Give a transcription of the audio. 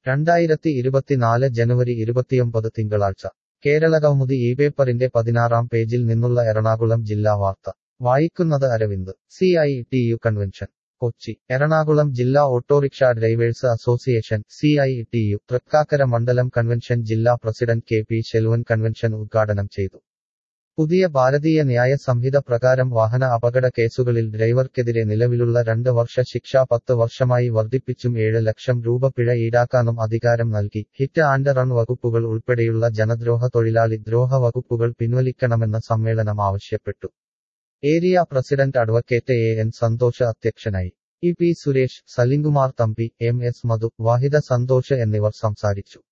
രണ്ടായിരത്തി ഇരുപത്തിനാല് ജനുവരി ഇരുപത്തിയൊമ്പത് തിങ്കളാഴ്ച കേരളകൗമുദി ഈ പേപ്പറിന്റെ പതിനാറാം പേജിൽ നിന്നുള്ള എറണാകുളം ജില്ലാ വാർത്ത വായിക്കുന്നത് Aravind C I T U convention Kochi Ernakulam ജില്ലാ autorickshaw drivers association C I T U Thrikkakara മണ്ഡലം കൺവെൻഷൻ ജില്ലാ president K P Selvan convention ഉദ്ഘാടനം ചെയ്തു പുതിയ ഭാരതീയ ന്യായ സംഹിത പ്രകാരം വാഹന അപകട കേസുകളിൽ ഡ്രൈവർക്കെതിരെ നിലവിലുള്ള രണ്ട് വർഷ ശിക്ഷ പത്ത് വർഷമായി വർദ്ധിപ്പിച്ചും ഏഴ് ലക്ഷം രൂപ പിഴ ഈടാക്കാനും അധികാരം നൽകി ഹിറ്റ് ആൻഡ് റൺ വകുപ്പുകൾ ഉൾപ്പെടെയുള്ള ജനദ്രോഹ തൊഴിലാളി ദ്രോഹ വകുപ്പുകൾ പിൻവലിക്കണമെന്ന് സമ്മേളനം ആവശ്യപ്പെട്ടു area president advocate A N Santhosh അധ്യക്ഷനായി E P Suresh Salimkumar Thampi M S Madhu Vahida Santhosh എന്നിവർ സംസാരിച്ചു